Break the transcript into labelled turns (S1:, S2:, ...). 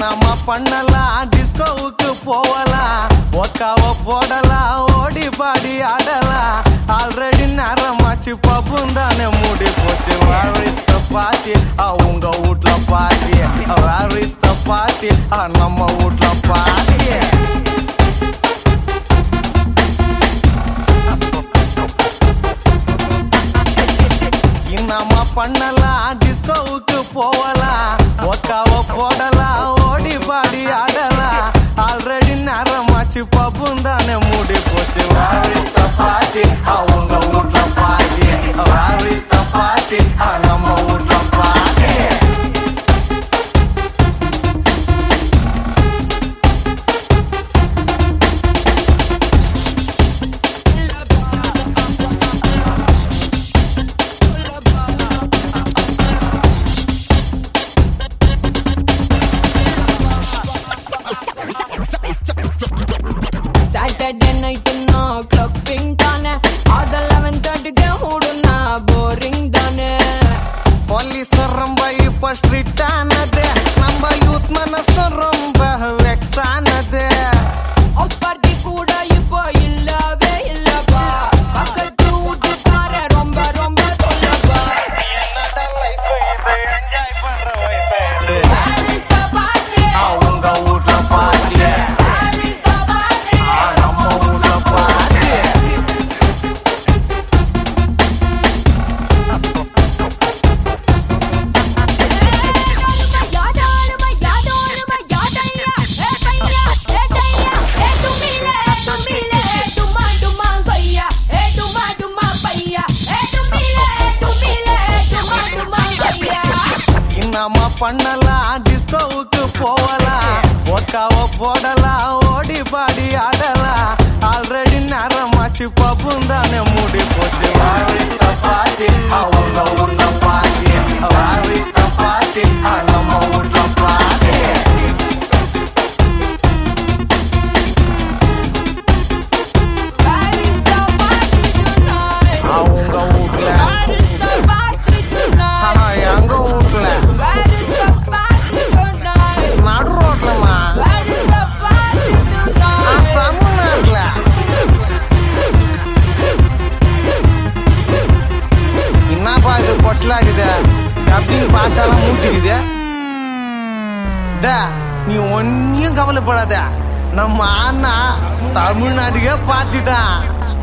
S1: என்னம்மா பண்ணலாம் டிஸ்கோவுக்கு போகலாம் ஒக்காவ போடலாம் ஓடி பாடி ஆடலாம் ஆல்ரெடி நேரமாச்சு பப்பும் தானே மூடி போச்சு வேரிஸ்த பாத்தி உங்க வீட்ல பாத்தி வேரிஸ்த பாத்தி நம்ம வீட்ல பாத்தி என்னம்மா பண்ணலாம் டிஸ்கோவுக்கு போகலாம் ஒக்காவ போடலாம் ஓடி பாடி ஆடலாம் ஆல்ரெடி நேரமாச்சு பப்பும் தானே மூடி போச்சு வாரிஸ்த பாட்டி அவங்க வீட்ல பாட்டி வாரிஸ்த பாட்டி நம்ம வீட்ல பாட்டி
S2: சாட்டர்டே நைட்டு நான் கிளப்பிங் தானே அது லெவன் தேர்ட்டிக்கு மூடுனா போரிங் தானே
S1: போலீஸ் ரொம்ப இப்ப ஸ்ட்ரிக்ட் ஆனது நம்ம யூத் மனசு ரொம்ப வெக்ஸ் ஆனது
S2: ஆஃப் பார்ட்டி கூட இப்போ இல்லவே இல்லப்பா பக்கத்து வீட்டுக்கார ரொம்ப ரொம்ப தொல்லப்பா Where is the party?
S1: அவங்க வீட்ல பாட்டி
S2: Where is the party?
S1: நம்ம வீட்ல பாட்டி
S2: யாதாருமா யாதோருமா யாதையா ஏ பையா ஏ தையா ஏ துமிலே ஏ துமிலே ஏ துமா துமா பையா ஏ துமா துமா பையா ஏ துமிலே ஏ துமிலே ஏ துமா துமா பையா
S1: என்னம்மா பண்ணலாம் டிஸ்கோவுக்கு போகலாம் ஒக்காவ போடலாம் ஓடி பாடி ஆடலாம் ஆல்ரெடி நேரமாச்சு பப்பும் தானே மூடி போச்சு வாரிஸ்த பாட்டி அவங்க வீட்ல பாட்டி வாரிஸ்த பாட்டி நம்ம வீட்ல பாட்டி
S2: Where is the party tonight?
S1: அவங்க வீட்ல
S2: Where is the party tonight?
S1: ஆனா எங்க வீட்ல
S2: Where is the party tonight?
S1: நடு ரோட்லமா
S2: Where is the party tonight?
S1: தமிழ்நாட்டுல என்னப்பா இது பொட்டலாக்குது டப்பிங் பாஷாலாம் மூட்டிக்குது டே, நீ ஒன்னும் கவலைப்படாத நம்ம அண்ணா தமிழ்நாட்டுக்கே பார்ட்டி தான்